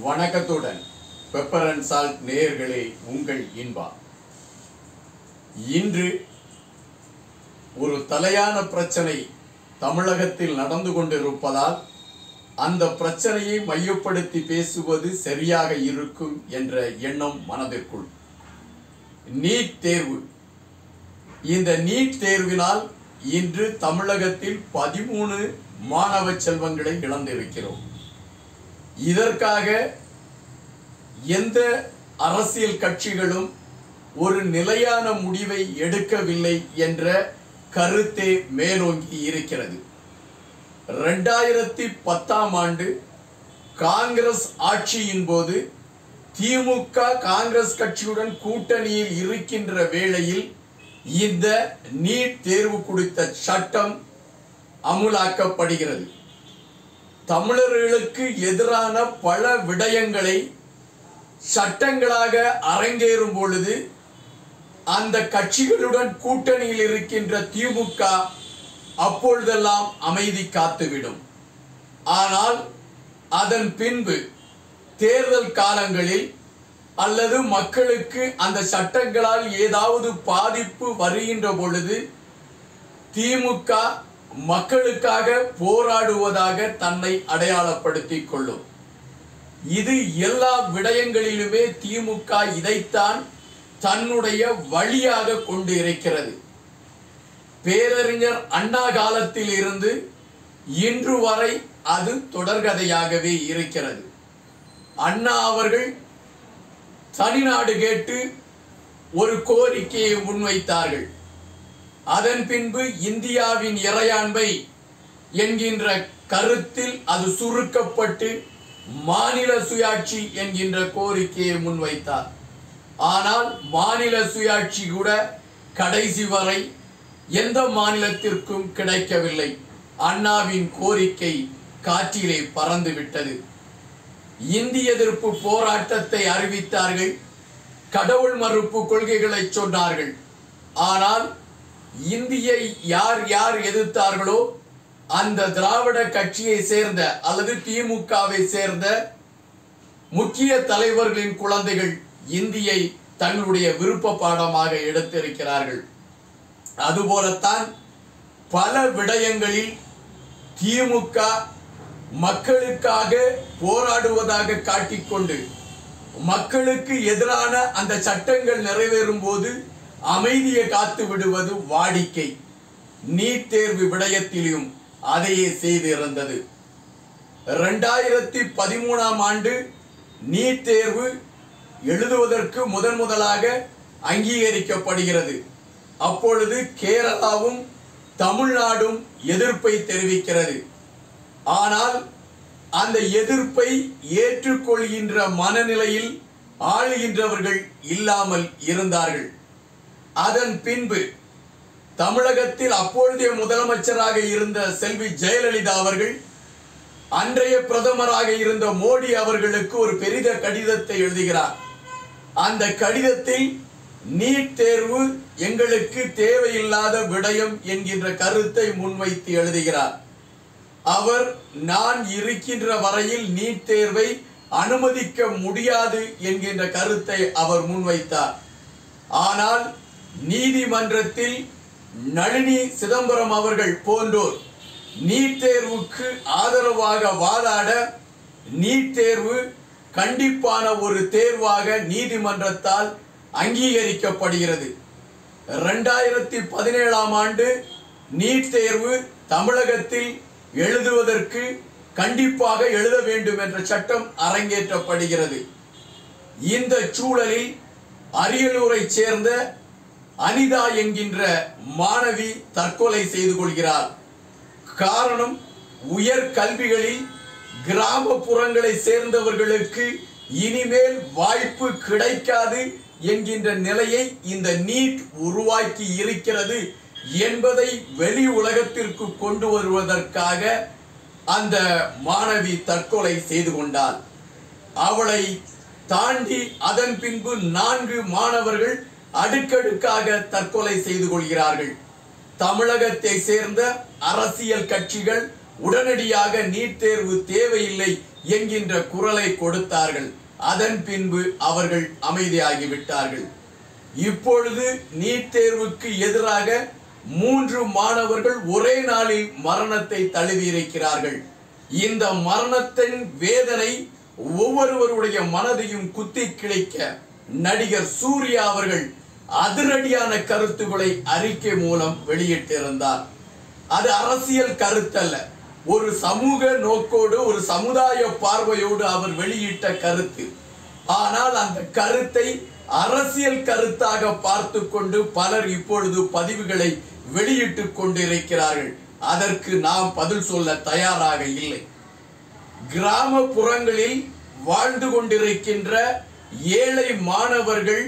வணக்கத்துடன் pepper and salt நேயர்களே உங்கள் இன்பா இன்று ஒரு தலையான பிரச்சனை தமிழகத்தில் நடந்து கொண்டிருப்பதால் அந்த பிரச்சனையை மையப்படுத்தி பேசுவது சரியாக இருக்கும் என்ற எண்ணம் மனதிற்குள் நீட் தேர்வு இந்த நீட் தேர்வினால் இன்று தமிழகத்தில் பதிமூணு மாணவ செல்வங்களை இழந்திருக்கிறோம் இதற்காக எந்த அரசியல் கட்சிகளும் ஒரு நிலையான முடிவை எடுக்கவில்லை என்ற கருத்தே மேலோங்கி இருக்கிறது ரெண்டாயிரத்தி பத்தாம் ஆண்டு காங்கிரஸ் ஆட்சியின் போது திமுக காங்கிரஸ் கட்சியுடன் கூட்டணியில் இருக்கின்ற வேளையில் இந்த நீட் தேர்வு குறித்த சட்டம் அமுலாக்கப்படுகிறது தமிழர்களுக்கு எதிரான பல விடயங்களை சட்டங்களாக அரங்கேறும் பொழுது அந்த கட்சிகளுடன் கூட்டணியில் இருக்கின்ற திமுக அப்பொழுதெல்லாம் அமைதி காத்துவிடும் ஆனால் அதன் பின்பு தேர்தல் காலங்களில் அல்லது மக்களுக்கு அந்த சட்டங்களால் ஏதாவது பாதிப்பு வருகின்ற பொழுது திமுக மக்களுக்காக போராடுவதாக தன்னை அடையாளப்படுத்திக் கொள்ளும் இது எல்லா விடயங்களிலுமே திமுக இதைத்தான் தன்னுடைய வழியாக கொண்டு இருக்கிறது பேரறிஞர் அண்ணா காலத்தில் இருந்து இன்று வரை அது தொடர்கதையாகவே இருக்கிறது அண்ணா அவர்கள் தனிநாடு கேட்டு ஒரு கோரிக்கையை முன்வைத்தார்கள் அதன் பின்பு இந்தியாவின் இறையாண்மை என்கின்ற கருத்தில் அது சுருக்கப்பட்டு மாநில சுயாட்சி என்கின்ற கோரிக்கையை முன்வைத்தார் ஆனால் மாநில சுயாட்சி கூட கடைசி வரை எந்த மாநிலத்திற்கும் கிடைக்கவில்லை அண்ணாவின் கோரிக்கை காற்றிலே பறந்து விட்டது இந்திய எதிர்ப்பு போராட்டத்தை அறிவித்தார்கள் கடவுள் மறுப்பு கொள்கைகளை சொன்னார்கள் ஆனால் இந்தியை யார் யார் எதிர்த்தார்களோ அந்த திராவிட கட்சியை சேர்ந்த அல்லது திமுகவை சேர்ந்த முக்கிய தலைவர்களின் குழந்தைகள் இந்தியை தங்களுடைய விருப்ப பாடமாக எடுத்திருக்கிறார்கள் அதுபோலத்தான் பல விடயங்களில் திமுக மக்களுக்காக போராடுவதாக காட்டிக்கொண்டு மக்களுக்கு எதிரான அந்த சட்டங்கள் நிறைவேறும் போது அமைதியை காத்து விடுவது வாடிக்கை நீட் தேர்வு விடயத்திலும் அதையே செய்திருந்தது ரெண்டாயிரத்தி பதிமூணாம் ஆண்டு நீட் தேர்வு எழுதுவதற்கு முதன் முதலாக அங்கீகரிக்கப்படுகிறது அப்பொழுது கேரளாவும் தமிழ்நாடும் எதிர்ப்பை தெரிவிக்கிறது ஆனால் அந்த எதிர்ப்பை ஏற்றுக்கொள்கின்ற மனநிலையில் ஆளுகின்றவர்கள் இல்லாமல் இருந்தார்கள் அதன் பின்பு தமிழகத்தில் அப்பொழுதைய முதலமைச்சராக இருந்த செல்வி ஜெயலலிதா அவர்கள் அன்றைய பிரதமராக இருந்த மோடி அவர்களுக்கு ஒரு பெரித கடிதத்தை எழுதுகிறார் அந்த கடிதத்தில் நீட் தேர்வு எங்களுக்கு தேவையில்லாத விடயம் என்கின்ற கருத்தை முன்வைத்து எழுதுகிறார் அவர் நான் இருக்கின்ற வரையில் நீட் தேர்வை அனுமதிக்க முடியாது என்கின்ற கருத்தை அவர் முன்வைத்தார் ஆனால் நீதிமன்றத்தில் நளினி சிதம்பரம் அவர்கள் போன்றோர் நீட் தேர்வுக்கு ஆதரவாக வாதாட நீட் தேர்வு கண்டிப்பான ஒரு தேர்வாக நீதிமன்றத்தால் அங்கீகரிக்கப்படுகிறது ரெண்டாயிரத்தி பதினேழாம் ஆண்டு நீட் தேர்வு தமிழகத்தில் எழுதுவதற்கு கண்டிப்பாக எழுத வேண்டும் என்ற சட்டம் அரங்கேற்றப்படுகிறது இந்த சூழலில் அரியலூரை சேர்ந்த அனிதா என்கின்ற மாணவி தற்கொலை செய்து கொள்கிறார் காரணம் உயர் கல்விகளில் கிராமப்புறங்களை சேர்ந்தவர்களுக்கு இனிமேல் வாய்ப்பு கிடைக்காது என்கின்ற நிலையை இந்த நீட் உருவாக்கி இருக்கிறது என்பதை வெளி உலகத்திற்கு கொண்டு வருவதற்காக அந்த மாணவி தற்கொலை செய்து கொண்டாள் அவளை தாண்டி அதன் பின்பு நான்கு மாணவர்கள் அடுக்கடுக்காக தற்கொலை செய்து கொள்கிறார்கள் தமிழகத்தை சேர்ந்த அரசியல் கட்சிகள் உடனடியாக நீட் தேர்வு தேவையில்லை என்கின்ற குரலை கொடுத்தார்கள் அதன் பின்பு அவர்கள் அமைதியாகி விட்டார்கள் இப்பொழுது நீட் தேர்வுக்கு எதிராக மூன்று மாணவர்கள் ஒரே நாளில் மரணத்தை தழுவியிருக்கிறார்கள் இந்த மரணத்தின் வேதனை ஒவ்வொருவருடைய மனதையும் குத்தி கிழிக்க நடிகர் சூர்யா அவர்கள் அதிரடியான கருத்துக்களை அறிக்கை மூலம் வெளியிட்டிருந்தார் அது அரசியல் கருத்தல்ல ஒரு சமூக நோக்கோடு ஒரு சமுதாய பார்வையோடு அவர் வெளியிட்ட கருத்து ஆனால் அந்த கருத்தை அரசியல் கருத்தாக பார்த்து கொண்டு பலர் இப்பொழுது பதிவுகளை வெளியிட்டுக் கொண்டிருக்கிறார்கள் அதற்கு நாம் பதில் சொல்ல தயாராக இல்லை கிராமப்புறங்களில் வாழ்ந்து கொண்டிருக்கின்ற ஏழை மாணவர்கள்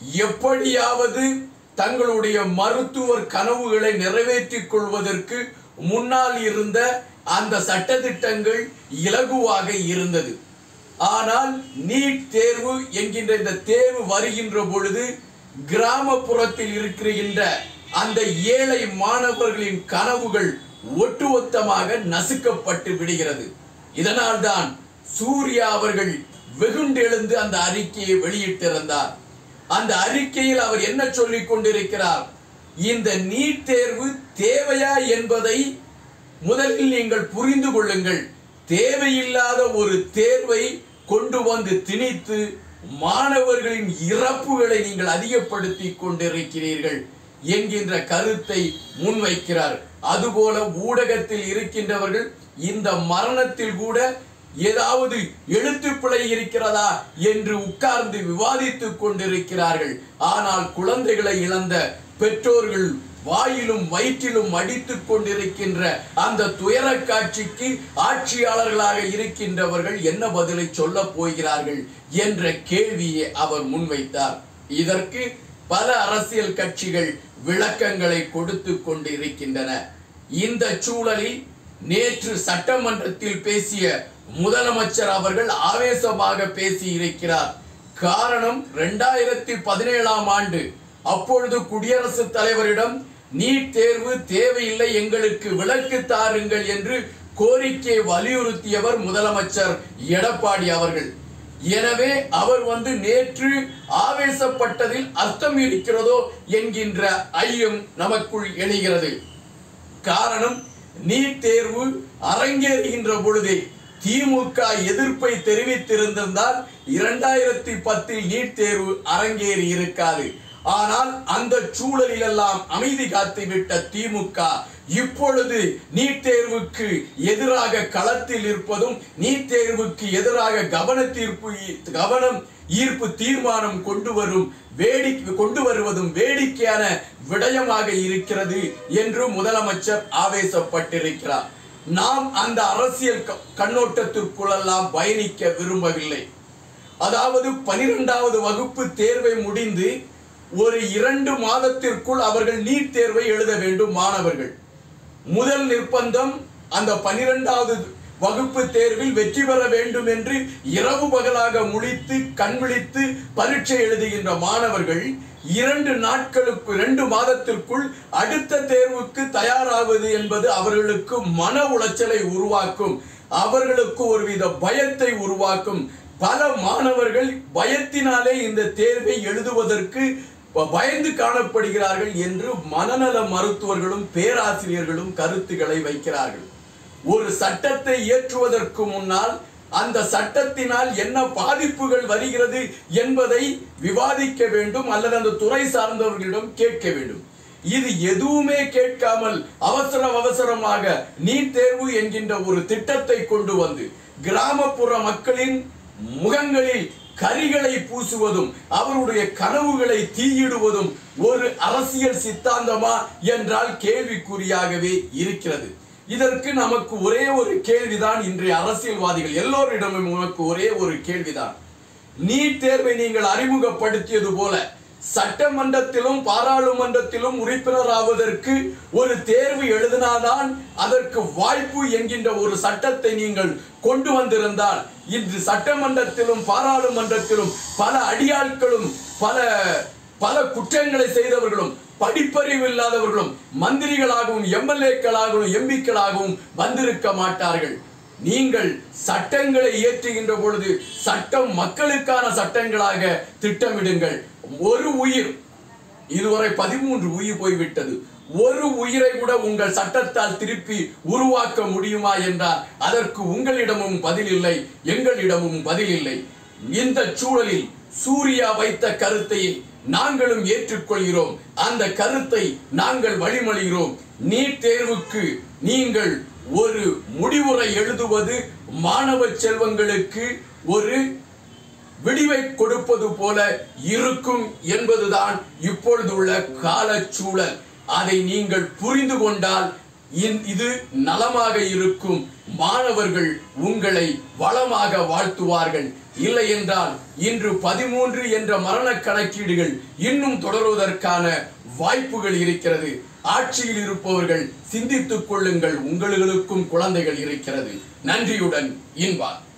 எப்படியாவது தங்களுடைய மருத்துவர் கனவுகளை நிறைவேற்றிக் கொள்வதற்கு முன்னால் இருந்த அந்த சட்டதிட்டங்கள் இலகுவாக இருந்தது ஆனால் நீட் தேர்வு என்கின்ற இந்த தேர்வு வருகின்ற பொழுது கிராமப்புறத்தில் இருக்கின்ற அந்த ஏழை மாணவர்களின் கனவுகள் ஒட்டுமொத்தமாக நசுக்கப்பட்டு விடுகிறது இதனால்தான் சூர்யா அவர்கள் வெகுண்டெழுந்து அந்த அறிக்கையை வெளியிட்டிருந்தார் அந்த அறிக்கையில் அவர் என்ன சொல்லிக் கொண்டிருக்கிறார் இந்த நீட் தேர்வு தேவையா என்பதை முதலில் நீங்கள் புரிந்து கொள்ளுங்கள் தேவையில்லாத ஒரு தேர்வை கொண்டு வந்து திணித்து மாணவர்களின் இறப்புகளை நீங்கள் அதிகப்படுத்தி கொண்டிருக்கிறீர்கள் என்கின்ற கருத்தை முன்வைக்கிறார் அதுபோல ஊடகத்தில் இருக்கின்றவர்கள் இந்த மரணத்தில் கூட ஏதாவது எழுத்துப்பிழை இருக்கிறதா என்று உட்கார்ந்து விவாதித்துக் கொண்டிருக்கிறார்கள் ஆனால் குழந்தைகளை இழந்த பெற்றோர்கள் வாயிலும் வயிற்றிலும் அடித்துக் கொண்டிருக்கின்ற அந்த துயர காட்சிக்கு ஆட்சியாளர்களாக இருக்கின்றவர்கள் என்ன பதிலை சொல்ல போகிறார்கள் என்ற கேள்வியை அவர் முன்வைத்தார் இதற்கு பல அரசியல் கட்சிகள் விளக்கங்களை கொடுத்து கொண்டு இருக்கின்றன இந்த சூழலில் நேற்று சட்டமன்றத்தில் பேசிய முதலமைச்சர் அவர்கள் ஆவேசமாக பேசி இருக்கிறார் காரணம் இரண்டாயிரத்தி பதினேழாம் ஆண்டு அப்பொழுது குடியரசுத் தலைவரிடம் நீட் தேர்வு தேவையில்லை எங்களுக்கு விலக்கு தாருங்கள் என்று கோரிக்கை வலியுறுத்தியவர் முதலமைச்சர் எடப்பாடி அவர்கள் எனவே அவர் வந்து நேற்று ஆவேசப்பட்டதில் அர்த்தம் இருக்கிறதோ என்கின்ற ஐயம் நமக்குள் எழுகிறது காரணம் நீட் தேர்வு அரங்கேறுகின்ற பொழுதே திமுக எதிர்ப்பை தெரிவித்திருந்திருந்தால் இரண்டாயிரத்தி பத்தில் நீட் தேர்வு அரங்கேறி இருக்காது ஆனால் அந்த சூழலில் எல்லாம் அமைதி காத்துவிட்ட திமுக இப்பொழுது நீட் தேர்வுக்கு எதிராக களத்தில் இருப்பதும் நீட் தேர்வுக்கு எதிராக கவன தீர்ப்பு கவனம் ஈர்ப்பு தீர்மானம் கொண்டு வரும் வேடிக்கை கொண்டு வருவதும் வேடிக்கையான விடயமாக இருக்கிறது என்று முதலமைச்சர் ஆவேசப்பட்டிருக்கிறார் நாம் அந்த அரசியல் க- கண்ணோட்டத்திற்குள்ளெல்லாம் பயணிக்க விரும்பவில்லை அதாவது பனிரெண்டாவது வகுப்பு தேர்வை முடிந்து ஒரு இரண்டு மாதத்திற்குள் அவர்கள் நீட் தேர்வை எழுத வேண்டும் மாணவர்கள் முதல் நிர்பந்தம் அந்த பனிரெண்டாவது வகுப்பு தேர்வில் வெற்றி பெற வேண்டும் என்று இரவு பகலாக முழித்து கண் விழித்து பரீட்சை எழுதுகின்ற மாணவர்கள் இரண்டு நாட்களுக்கு இரண்டு மாதத்திற்குள் அடுத்த தேர்வுக்கு தயாராவது என்பது அவர்களுக்கு மன உளைச்சலை உருவாக்கும் அவர்களுக்கு ஒருவித பயத்தை உருவாக்கும் பல மாணவர்கள் பயத்தினாலே இந்த தேர்வை எழுதுவதற்கு ப- பயந்து காணப்படுகிறார்கள் என்று மனநல மருத்துவர்களும் பேராசிரியர்களும் கருத்துக்களை வைக்கிறார்கள் ஒரு சட்டத்தை இயற்றுவதற்கு முன்னால் அந்த சட்டத்தினால் என்ன பாதிப்புகள் வருகிறது என்பதை விவாதிக்க வேண்டும் அல்லது அந்த துறை சார்ந்தவர்களிடம் கேட்க வேண்டும் இது எதுவுமே கேட்காமல் அவசர அவசரமாக நீட் தேர்வு என்கின்ற ஒரு திட்டத்தை கொண்டு வந்து கிராமப்புற மக்களின் முகங்களில் கரிகளை பூசுவதும் அவருடைய கனவுகளை தீயிடுவதும் ஒரு அரசியல் சித்தாந்தமா என்றால் கேள்விக்குறியாகவே இருக்கிறது இதற்கு நமக்கு ஒரே ஒரு கேள்விதான் இன்றைய அரசியல்வாதிகள் எல்லோரிடமும் நமக்கு ஒரே ஒரு கேள்விதான் நீட் தேர்வை நீங்கள் அறிமுகப்படுத்தியது போல சட்டமன்றத்திலும் பாராளுமன்றத்திலும் உறுப்பினராவதற்கு ஒரு தேர்வு எழுதினாதான் அதற்கு வாய்ப்பு என்கின்ற ஒரு சட்டத்தை நீங்கள் கொண்டு வந்திருந்தால் இன்று சட்டமன்றத்திலும் பாராளுமன்றத்திலும் பல அடியாட்களும் பல பல குற்றங்களை செய்தவர்களும் படிப்பறிவு இல்லாதவர்களும் மந்திரிகளாகவும் எம்எல்ஏக்களாகவும் எம்பிக்களாகவும் வந்திருக்க மாட்டார்கள் நீங்கள் சட்டங்களை இயற்றுகின்ற பொழுது சட்டம் மக்களுக்கான சட்டங்களாக திட்டமிடுங்கள் ஒரு உயிர் இதுவரை பதிமூன்று உயிர் போய்விட்டது ஒரு உயிரை கூட உங்கள் சட்டத்தால் திருப்பி உருவாக்க முடியுமா என்றால் அதற்கு உங்களிடமும் பதில் இல்லை எங்களிடமும் பதில் இல்லை இந்த சூழலில் சூர்யா வைத்த கருத்தை நாங்களும் ஏற்றுக்கொள்கிறோம் அந்த கருத்தை நாங்கள் வழிமொழிகிறோம் நீட் தேர்வுக்கு நீங்கள் ஒரு முடிவுரை எழுதுவது மாணவ செல்வங்களுக்கு ஒரு விடிவை கொடுப்பது போல இருக்கும் என்பதுதான் இப்பொழுது உள்ள காலச்சூழல் அதை நீங்கள் புரிந்து கொண்டால் இந்- இது நலமாக இருக்கும் மாணவர்கள் உங்களை வளமாக வாழ்த்துவார்கள் இல்லை என்றால் இன்று பதிமூன்று என்ற மரண கணக்கீடுகள் இன்னும் தொடருவதற்கான வாய்ப்புகள் இருக்கிறது ஆட்சியில் இருப்பவர்கள் சிந்தித்துக் கொள்ளுங்கள் உங்களுக்கும் குழந்தைகள் இருக்கிறது நன்றியுடன் இன்பா